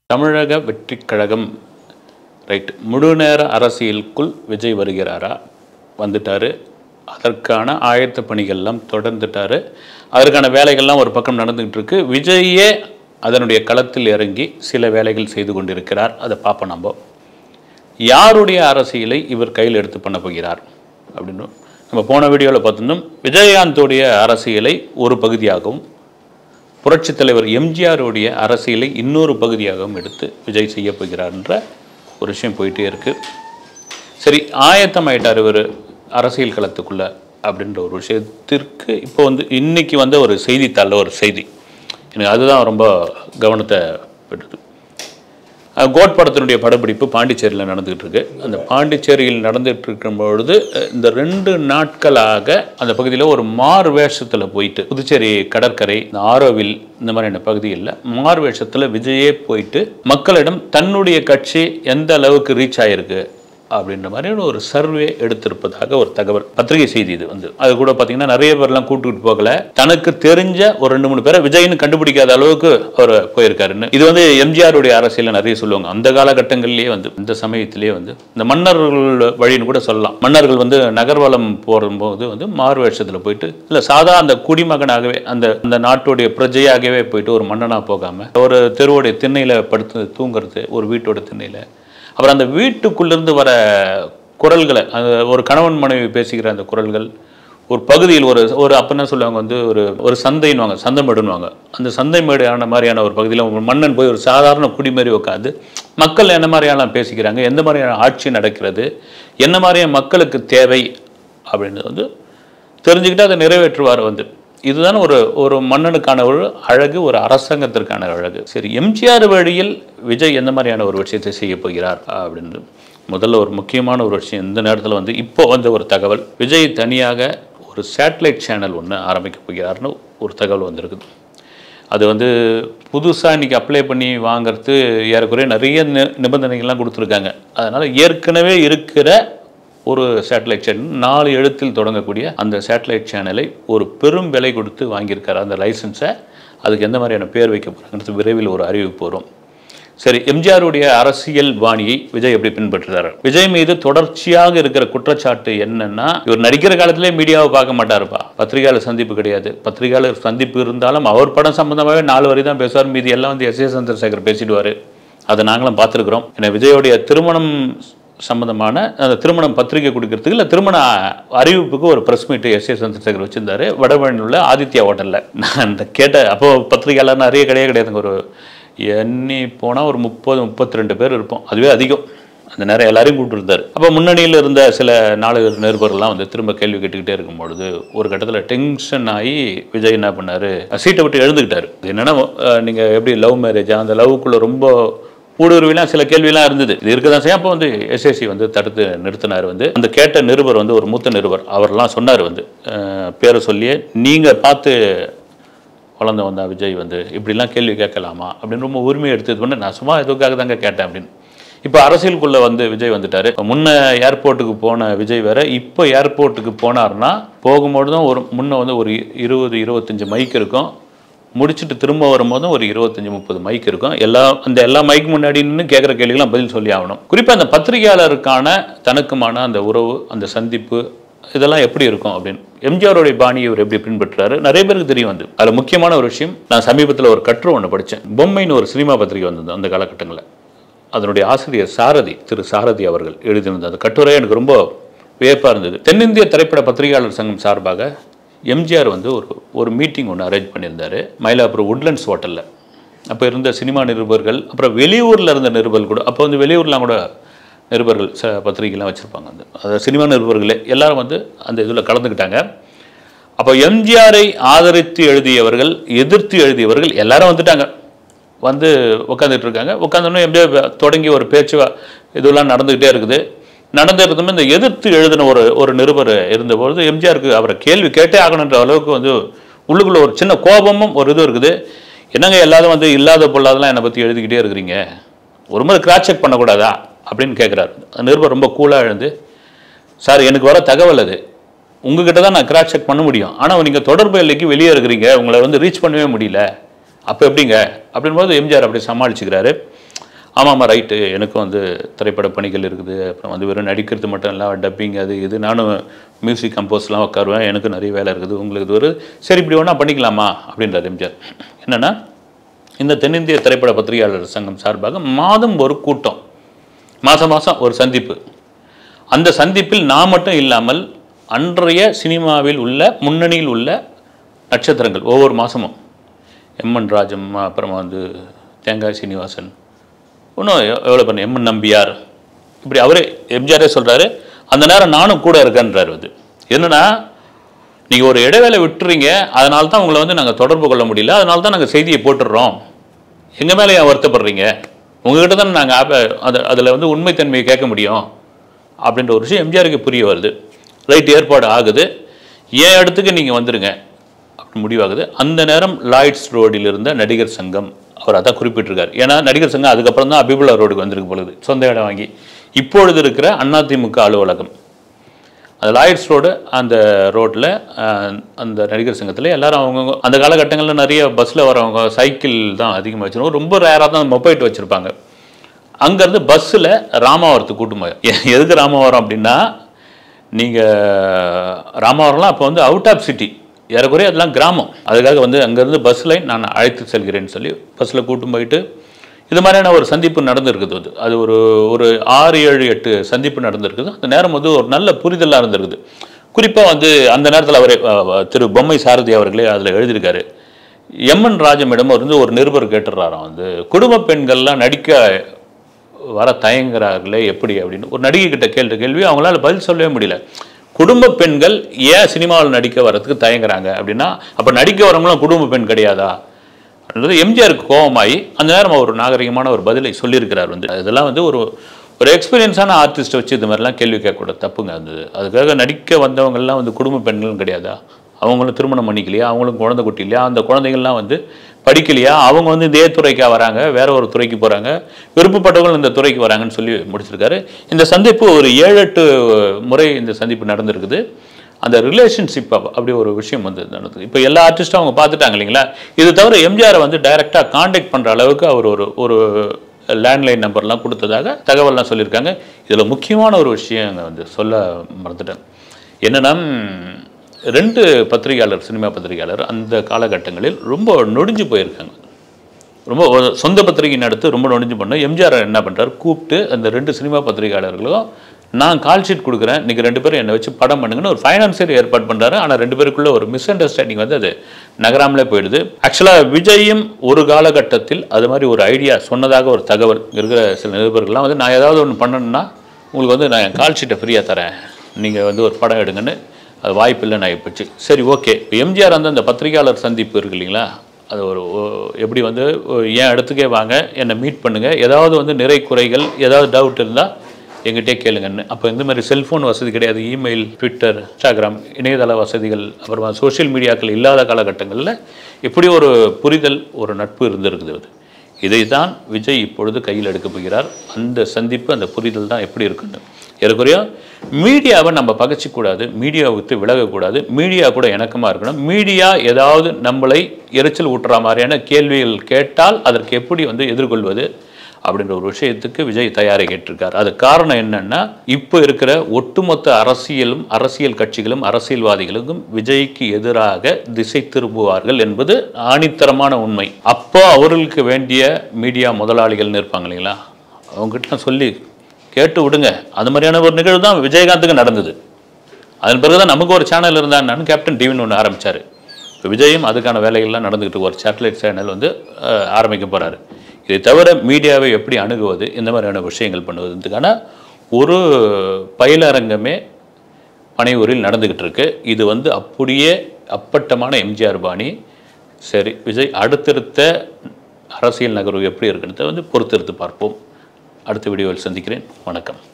தமிழக வெற்றிக் கழகம் ரைட் முழு நேர அரசியலுக்குள் விஜய் வருகிறாரா வந்துட்டாரு அதற்கான ஆயத்த பணிகள்லாம் தொடர்ந்துட்டாரு அதற்கான வேலைகள்லாம் ஒரு பக்கம் நடந்துகிட்டு இருக்கு விஜயே அதனுடைய களத்தில் இறங்கி சில வேலைகள் செய்து கொண்டிருக்கிறார் அதை பார்ப்போம் நம்ம யாருடைய அரசியலை இவர் கையில் எடுத்து பண்ண போகிறார் அப்படின்னு நம்ம போன வீடியோவில் பார்த்திருந்தோம் விஜயகாந்தோடைய அரசியலை ஒரு பகுதியாகவும் புரட்சித் தலைவர் எம்ஜிஆருடைய அரசியலை இன்னொரு பகுதியாகவும் எடுத்து விஜய் செய்ய போகிறார்ன்ற ஒரு விஷயம் போயிட்டே இருக்கு சரி ஆயத்தமாயிட்டார் இவர் அரசியல் களத்துக்குள்ள அப்படின்ற ஒரு விஷயத்திற்கு இப்போ வந்து இன்னைக்கு வந்த ஒரு செய்தித்தாளில் ஒரு செய்தி எனக்கு அதுதான் ரொம்ப கவனத்தை பெற்றது அஹ் கோட் படத்தினுடைய படப்பிடிப்பு பாண்டிச்சேரியில் நடந்துகிட்டு இருக்கு அந்த பாண்டிச்சேரியில் நடந்துட்டு இருக்கும் பொழுது அஹ் இந்த ரெண்டு நாட்களாக அந்த பகுதியில் ஒரு மாறு வேஷத்தில் போயிட்டு புதுச்சேரி கடற்கரை இந்த ஆரோவில் இந்த மாதிரியான பகுதியில் மாறு வேஷத்தில் விஜயே போயிட்டு மக்களிடம் தன்னுடைய கட்சி எந்த அளவுக்கு ரீச் ஆயிருக்கு அப்படின்ற மாதிரியான ஒரு சர்வே எடுத்திருப்பதாக ஒரு தகவல் பத்திரிகை செய்தி இது வந்து அது கூட பார்த்தீங்கன்னா நிறைய பேர்லாம் கூட்டுக்கிட்டு போகல தனக்கு தெரிஞ்ச ஒரு ரெண்டு மூணு பேரை விஜய்னு கண்டுபிடிக்காத அளவுக்கு அவர் போயிருக்காருன்னு இது வந்து எம்ஜிஆருடைய அரசியலில் நிறைய சொல்லுவாங்க அந்த காலகட்டங்கள்லேயே வந்து இந்த சமயத்திலேயே வந்து இந்த மன்னர்கள் வழின்னு கூட சொல்லலாம் மன்னர்கள் வந்து நகர்வலம் போகும்போது வந்து மாறு வேஷத்தில் போயிட்டு இல்லை சாதா அந்த குடிமகனாகவே அந்த அந்த நாட்டுடைய பிரஜையாகவே போயிட்டு ஒரு மன்னனாக போகாமல் ஒரு தெருவுடைய திண்ணையில் படுத்து தூங்குறது ஒரு வீட்டோட திண்ணையில் அப்புறம் அந்த வீட்டுக்குள்ளிருந்து வர குரல்களை அந்த ஒரு கணவன் மனைவி பேசிக்கிற அந்த குரல்கள் ஒரு பகுதியில் ஒரு ஒரு அப்போ என்ன சொல்லுவாங்க வந்து ஒரு ஒரு சந்தைன்னுவாங்க சந்தை மேடுன்னுவாங்க அந்த சந்தை மேடான மாதிரியான ஒரு பகுதியில் ஒரு மன்னன் போய் ஒரு சாதாரண குடிமாரி உட்காந்து மக்கள் என்ன மாதிரியெல்லாம் பேசிக்கிறாங்க எந்த மாதிரியான ஆட்சி நடக்கிறது என்ன மாதிரியான மக்களுக்கு தேவை அப்படின்றது வந்து தெரிஞ்சுக்கிட்டு அதை நிறைவேற்றுவார் வந்து இதுதான் ஒரு ஒரு மன்னனுக்கான ஒரு அழகு ஒரு அரசாங்கத்திற்கான அழகு சரி எம்ஜிஆர் வழியில் விஜய் எந்த மாதிரியான ஒரு விஷயத்தை செய்ய போகிறார் அப்படின்னு முதல்ல ஒரு முக்கியமான ஒரு விஷயம் இந்த நேரத்தில் வந்து இப்போ வந்த ஒரு தகவல் விஜய் தனியாக ஒரு சேட்டலைட் சேனல் ஒன்று ஆரம்பிக்க போகிறார்னு ஒரு தகவல் வந்திருக்குது அது வந்து புதுசாக இன்றைக்கி அப்ளை பண்ணி வாங்குறது ஏறக்குறைய நிறைய நி நிபந்தனைகள்லாம் கொடுத்துருக்காங்க அதனால் ஏற்கனவே இருக்கிற ஒரு சேட்டலைட் சேனல் நாலு எழுத்தில் தொடங்கக்கூடிய அந்த சேட்டலைட் சேனலை ஒரு பெரும் விலை கொடுத்து வாங்கியிருக்காரு அந்த லைசன்ஸை அதுக்கு எந்த மாதிரியான பேர் வைக்க போகிறாங்கிறது விரைவில் ஒரு அறிவிப்பு வரும் சரி எம்ஜிஆருடைய அரசியல் பாணியை விஜய் எப்படி பின்பற்றுறாரு விஜய் மீது தொடர்ச்சியாக இருக்கிற குற்றச்சாட்டு என்னன்னா இவர் நடிக்கிற காலத்திலே மீடியாவை பார்க்க மாட்டாருப்பா பத்திரிகையாளர் சந்திப்பு கிடையாது பத்திரிகையாளர் சந்திப்பு இருந்தாலும் அவர் படம் சம்பந்தமாகவே நாலு வரி தான் பேசுவார் மீதி எல்லாம் வந்து எஸ் ஏ சந்திரசேகர் பேசிடுவார் அதை நாங்களும் பார்த்துருக்குறோம் ஏன்னா விஜயோடைய திருமணம் சம்பந்தமான அந்த திருமணம் பத்திரிகை கொடுக்கறதுக்கு இல்லை திருமண அறிவிப்புக்கு ஒரு press meet S A Chandrasekhar வச்சிருந்தாரு வடபழனியில் உள்ள ஆதித்யா ஹோட்டலில் நான் அந்த கேட்ட அப்போ பத்திரிகையாளர் நிறைய கிடையாது கிடையாதுங்க ஒரு எண்ணி போனால் ஒரு முப்பது முப்பத்தி ரெண்டு பேர் இருப்போம் அதுவே அதிகம் அந்த நேரம் எல்லாரையும் கூப்பிட்டுருந்தார் அப்போ முன்னணியில் இருந்த சில நாலு நிருபர்கள்லாம் வந்து திரும்ப கேள்வி கேட்டுக்கிட்டே இருக்கும் பொழுது ஒரு கட்டத்தில் டென்ஷன் ஆகி விஜய் என்ன பண்ணார் சீட்டை விட்டு எழுந்துக்கிட்டாரு என்னென்னா நீங்கள் எப்படி லவ் மேரேஜா அந்த லவ்க்குள்ளே ரொம்ப ஊடுருவிலாம் சில கேள்வியெல்லாம் இருந்தது இது இருக்க தான் செய்யும் அப்போ வந்து எஸ்எஸ்சி வந்து தடுத்து நிறுத்தினார் வந்து அந்த கேட்ட நிருபர் வந்து ஒரு மூத்த நிருபர் அவர்லாம் சொன்னார் வந்து அஹ், பேரை சொல்லியே நீங்கள் பார்த்து வளர்ந்து வந்தா விஜய் வந்து இப்படிலாம் கேள்வி கேட்கலாமா அப்படின்னு ரொம்ப உரிமை எடுத்து இது பண்ண நான் சும்மா இதுக்காக தாங்க கேட்டேன் அப்படின்னு இப்போ அரசியலுக்குள்ளே வந்து விஜய் வந்துட்டாரு முன்ன ஏர்போர்ட்டுக்கு போன விஜய் வேற இப்போ ஏர்போர்ட்டுக்கு போனார்னா போகும்பொழுதும் ஒரு முன்ன வந்து ஒரு இருபது இருபத்தஞ்சு மைக் இருக்கும் முடிச்சுட்டு திரும்ப வரும்போதும் ஒரு இருபத்தஞ்சி முப்பது மைக் இருக்கும் எல்லா அந்த எல்லா மைக் முன்னாடி நின்று கேட்குற கேள்விகளாம் பதில் சொல்லி ஆகணும் குறிப்பாக அந்த பத்திரிகையாளருக்கான தனக்குமான அந்த உறவு அந்த சந்திப்பு இதெல்லாம் எப்படி இருக்கும் அப்படின்னு எம்ஜிஆருடைய பாணியை இவர் எப்படி பின்பற்றுறாரு நிறைய பேருக்கு தெரியும் வந்து அதில் முக்கியமான ஒரு விஷயம் நான் சமீபத்தில் ஒரு கட்டுரை ஒன்று படித்தேன் பொம்மைன்னு ஒரு சினிமா பத்திரிகை வந்தது அந்த காலகட்டங்களில் அதனுடைய ஆசிரியர் சாரதி திரு சாரதி அவர்கள் எழுதியிருந்த அந்த கட்டுரை எனக்கு ரொம்ப வியப்பாக இருந்தது தென்னிந்திய திரைப்பட பத்திரிகையாளர் சங்கம் சார்பாக எம்ஜிஆர் வந்து ஒரு ஒரு மீட்டிங் ஒன்று அரேஞ்ச் பண்ணியிருந்தார் மயிலாப்பூர் உட்லண்ட்ஸ் ஹோட்டலில் அப்போ இருந்த சினிமா நிருபர்கள் அப்புறம் வெளியூரில் இருந்த நிருபர்கள் கூட அப்போ வந்து வெளியூர்லாம் கூட நிருபர்கள் ச பத்திரிகைலாம் வச்சுருப்பாங்க அந்த அதாவது சினிமா நிருபர்களே எல்லாரும் வந்து அந்த இதில் கலந்துக்கிட்டாங்க அப்போ எம்ஜிஆரை ஆதரித்து எழுதியவர்கள் எதிர்த்து எழுதியவர்கள் எல்லாரும் வந்துட்டாங்க வந்து உட்காந்துட்டு இருக்காங்க உட்காந்தோன்னே எப்படியோ தொடங்கி ஒரு பேச்சு வா- இதெல்லாம் நடந்துக்கிட்டே இருக்குது நடந்துருக்குமே இந்த எதிர்த்து எழுதின ஒரு ஒரு நிருபர் இருந்தபொழுது எம்ஜிஆருக்கு அவரை கேள்வி கேட்டே ஆகணுன்ற அளவுக்கு வந்து உள்ளுக்குள்ள ஒரு சின்ன கோபமும் ஒரு இது இருக்குது என்னங்க எல்லாரும் வந்து இல்லாத பொல்லாதெல்லாம் என்னை பற்றி எழுதிக்கிட்டே இருக்கிறீங்க ஒரு மாதிரி கிராஸ் செக் பண்ணக்கூடாதா அப்படின்னு கேட்குறாரு அந்த நிருபர் ரொம்ப கூலாக எழுந்து சார் எனக்கு வர தகவல் அது உங்ககிட்ட தான் நான் கிராஸ் செக் பண்ண முடியும் ஆனால் நீங்கள் தொடர்பு எல்லைக்கு வெளியே இருக்கிறீங்க உங்களை வந்து ரீச் பண்ணவே முடியல அப்போ எப்படிங்க அப்படின்போது எம்ஜிஆர் அப்படி சமாளிச்சுக்கிறாரு ஆமாம்மா ரைட்டு எனக்கும் வந்து திரைப்பட பணிகள் இருக்குது அப்புறம் வந்து வெறும் நடிக்கிறது மட்டும் இல்லை டப்பிங் அது இது நானும் மியூசிக் கம்போஸ்லாம் உட்காருவேன் எனக்கு நிறைய வேலை இருக்குது உங்களுக்கு இது ஒரு சரி இப்படி ஒன்றா பண்ணிக்கலாமா அப்படின்றார் எம்ஜிஆர் என்னென்னா இந்த தென்னிந்திய திரைப்பட பத்திரிகையாளர் சங்கம் சார்பாக மாதம் ஒரு கூட்டம் மாதம் மாதம் ஒரு சந்திப்பு அந்த சந்திப்பில் நான் மட்டும் இல்லாமல் அன்றைய சினிமாவில் உள்ள முன்னணியில் உள்ள நட்சத்திரங்கள் ஒவ்வொரு மாதமும் எம்என் ராஜம் அப்புறமா வந்து தேங்காய் சீனிவாசன் இன்னும் எவ்வளோ பண்ண எம்என் நம்பியார் இப்படி அவரே எம்ஜிஆரே சொல்கிறாரு அந்த நேரம் நானும் கூட இருக்கேன்றார் அது என்னன்னா நீங்கள் ஒரு இடைவேளை விட்டுறீங்க அதனால தான் உங்களை வந்து நாங்கள் தொடர்பு கொள்ள முடியல அதனால தான் நாங்கள் செய்தியை போட்டுடுறோம் எங்கள் மேலே ஏன் வருத்தப்படுறீங்க உங்ககிட்ட தான் நாங்கள் ஆப்ப அது அதில் வந்து உண்மைத்தன்மையை கேட்க முடியும் அப்படின்ற ஒரு விஷயம் எம்ஜிஆருக்கு புரிய வருது ரைட் ஏற்பாடு ஆகுது என் இடத்துக்கு நீங்கள் வந்துடுங்க அப்படி முடிவாகுது அந்த நேரம் லாய்ட்ஸ் ரோடில் இருந்த நடிகர் சங்கம் அவர் அதான் குறிப்பிட்டிருக்காரு ஏன்னா நடிகர் சங்கம் அதுக்கப்புறம் தான் அபிபுல்லா ரோடுக்கு வந்திருக்கு பொழுது சொந்த இடம் வாங்கி இப்பொழுது இருக்கிற அதிமுக அலுவலகம் அந்த லாயர்ஸ் ரோடு அந்த ரோட்டில் அந்த நடிகர் சங்கத்தில் எல்லாரும் அவங்கவுங்க அந்த காலகட்டங்களில் நிறைய பஸ்ஸில் வரவங்க சைக்கிள் தான் அதிகமாக வச்சுருவோம் ரொம்ப ரேராக தான் மொபைட் வச்சுருப்பாங்க அங்கேருந்து பஸ்ஸில் ராமாவரத்துக்கு கூட்டும் போய் எ- எதுக்கு ராமாவரம் அப்படின்னா நீங்கள் ராமாவரம்லாம் அப்போ வந்து அவுட் ஆஃப் சிட்டி ஏறக்குறைய அதெல்லாம் கிராமம் அதுக்காக வந்து அங்கேருந்து பஸ்ஸில் நான் அழைத்து செல்கிறேன்னு சொல்லி பஸ்ஸில் கூட்டும் போயிட்டு இது மாதிரியான ஒரு சந்திப்பு நடந்திருக்குது அது அது ஒரு ஒரு ஆறு ஏழு எட்டு சந்திப்பு நடந்திருக்குது அந்த நேரம் வந்து ஒரு நல்ல புரிதலாக இருந்திருக்குது குறிப்பாக வந்து அந்த நேரத்தில் அவரே அஹ், அஹ், திரு பொம்மை சாரதி அவர்களே அதில் எழுதியிருக்காரு எம்என் ராஜமிடம் வந்து ஒரு நிருபர் கேட்டுடுறாராம் வந்து குடும்ப பெண்கள்லாம் நடிக்க வர தயங்குறார்களே எப்படி அப்படின்னு ஒரு நடிகை கிட்ட கேள்ற கேள்வி அவங்களால பதில் சொல்லவே முடியல குடும்ப பெண்கள் ஏன் சினிமாவில் நடிக்க வர்றதுக்கு தயங்குறாங்க அப்படின்னா அப்போ நடிக்க வரவங்களும் குடும்ப பெண் கிடையாதா அப்படின்றது எம்ஜிஆருக்கு கோபமாயி அந்த நேரம் அவர் ஒரு நாகரிகமான ஒரு பதிலை சொல்லியிருக்கிறார் வந்து இதெல்லாம் வந்து ஒரு ஒரு எக்ஸ்பீரியன்ஸான ஆர்டிஸ்ட்டை வச்சு இது மாதிரிலாம் கேள்வி கேட்கக்கூடாது தப்புங்க அது அதுக்காக நடிக்க வந்தவங்கெல்லாம் வந்து குடும்ப பெண்களும் கிடையாதா அவங்களும் திருமணம் பண்ணிக்கலையா அவங்களும் குழந்தை குட்டி இல்லையா அந்த குழந்தைகள்லாம் வந்து படிக்கலையா அவங்க வந்து இதே துறைக்கா வராங்க வேற ஒரு துறைக்கு போகிறாங்க விருப்பப்பட்டவர்கள் இந்த துறைக்கு வராங்கன்னு சொல்லி முடிச்சிருக்காரு இந்த சந்திப்பு ஒரு ஏழு எட்டு முறை இந்த சந்திப்பு நடந்திருக்குது அந்த ரிலேஷன்ஷிப் அப்படி ஒரு விஷயம் வந்து நடந்தது இப்போ எல்லா ஆர்டிஸ்ட்டும் அவங்க பார்த்துட்டாங்க இல்லைங்களா இது தவிர எம்ஜிஆரை வந்து டைரெக்டாக காண்டாக்ட் பண்ணுற அளவுக்கு அவர் ஒரு ஒரு லேண்ட்லைன் நம்பர்லாம் கொடுத்ததாக தகவல்லாம் சொல்லியிருக்காங்க இதில் முக்கியமான ஒரு விஷயம் அங்கே வந்து சொல்ல மறந்துட்டேன் என்னன்னா ம், ரெண்டு பத்திரிகையாளர் சினிமா பத்திரிகையாளர் அந்த காலகட்டங்களில் ரொம்ப நொடிஞ்சு போயிருக்காங்க ரொம்ப ஒரு சொந்த பத்திரிகை நடத்து ரொம்ப நொடிஞ்சு பண்ணோம் எம்ஜிஆர் என்ன பண்ணுறாரு கூப்பிட்டு அந்த ரெண்டு சினிமா பத்திரிகையாளர்களும் நான் கால் ஷீட் கொடுக்குறேன் நீங்கள் ரெண்டு பேரும் என்னை வச்சு படம் பண்ணுங்கன்னு ஒரு ஃபைனான்சியர் ஏற்பாடு பண்ணுறாரு ஆனால் ரெண்டு பேருக்குள்ள ஒரு மிஸ் அண்டர்ஸ்டாண்டிங் வந்து அது நகராமலே போயிடுது ஆக்சுவலாக விஜயும் ஒரு காலகட்டத்தில் அது மாதிரி ஒரு ஐடியா சொன்னதாக ஒரு தகவல் இருக்கிற சில நிருபர்கள்லாம் வந்து நான் ஏதாவது ஒன்று பண்ணணும்னா உங்களுக்கு வந்து நான் என் கால் ஷீட்டை ஃப்ரீயாக தரேன் நீங்கள் வந்து ஒரு படம் எடுங்கன்னு அது வாய்ப்பு இல்லை நான் இப்போச்சு சரி ஓகே இப்போ எம்ஜிஆர் வந்து அந்த பத்திரிகையாளர் சந்திப்பு இருக்கு இல்லைங்களா அது ஒரு ஓ- எப்படி வந்து ஓ- என் இடத்துக்கே வாங்க என்னை மீட் பண்ணுங்கள் ஏதாவது வந்து நிறை குறைகள் ஏதாவது டவுட் இருந்தால் எங்கிட்டே கேளுங்கன்னு அப்போ இந்த மாதிரி செல்ஃபோன் வசதி கிடையாது இமெயில் ட்விட்டர் இன்ஸ்டாகிராம் இணையதள வசதிகள் அப்புறமா சோஷியல் மீடியாக்கள் இல்லாத காலகட்டங்களில் இப்படி ஒரு புரிதல் ஒரு நட்பு இருந்திருக்குது அது இதை தான் விஜய் இப்பொழுது கையில் எடுக்கப் போகிறார் அந்த சந்திப்பு அந்த புரிதல் தான் எப்படி இருக்குன்னு ஏறக்குறைய மீடியாவை நம்ம பகைச்சிக்கூடாது மீடியாவை விட்டு விலகக்கூடாது மீடியா கூட இணக்கமாக இருக்கணும் மீடியா ஏதாவது நம்மளை எரிச்சல் ஊட்டுற மாதிரியான கேள்விகள் கேட்டால் அதற்கு எப்படி வந்து எதிர்கொள்வது அப்படின்ற ஒரு விஷயத்துக்கு விஜய் தயாரை கேட்டிருக்கார் அது காரணம் என்னன்னா இப்போ இருக்கிற ஒட்டுமொத்த அரசியலும் அரசியல் கட்சிகளும் அரசியல்வாதிகளுக்கும் விஜய்க்கு எதிராக திசை திரும்புவார்கள் என்பது ஆணித்தரமான உண்மை அப்போ அவர்களுக்கு வேண்டிய மீடியா முதலாளிகள் இருப்பாங்க இல்லைங்களா அவங்ககிட்ட சொல்லி கேட்டு விடுங்க அது மாதிரியான ஒரு நிகழ்வு தான் விஜயகாந்துக்கு நடந்தது அதன் பிறகு தான் நமக்கு ஒரு சேனல் இருந்தான்னு கேப்டன் டிவின்னு ஒன்று ஆரம்பிச்சாரு இப்போ விஜயும் அதுக்கான வேலைகள்லாம் நடந்துக்கிட்டு இருக்கு. ஒரு சேட்டலைட் சேனல் வந்து அஹ், ஆரம்பிக்க போறாரு இதை தவிர மீடியாவை எப்படி அணுகுவது இந்த மாதிரியான விஷயங்கள் பண்ணுவதுக்கான ஒரு பயிலரங்கமே பனையூரில் நடந்துக்கிட்டு இருக்கு இது வந்து அப்படியே அப்பட்டமான எம்ஜிஆர் பாணி சரி விஜய் அடுத்தடுத்த அரசியல் நகர்வு எப்படி இருக்குன்றதை வந்து பொறுத்திருந்து பார்ப்போம் அடுத்த வீடியோவில் சந்திக்கிறேன் வணக்கம்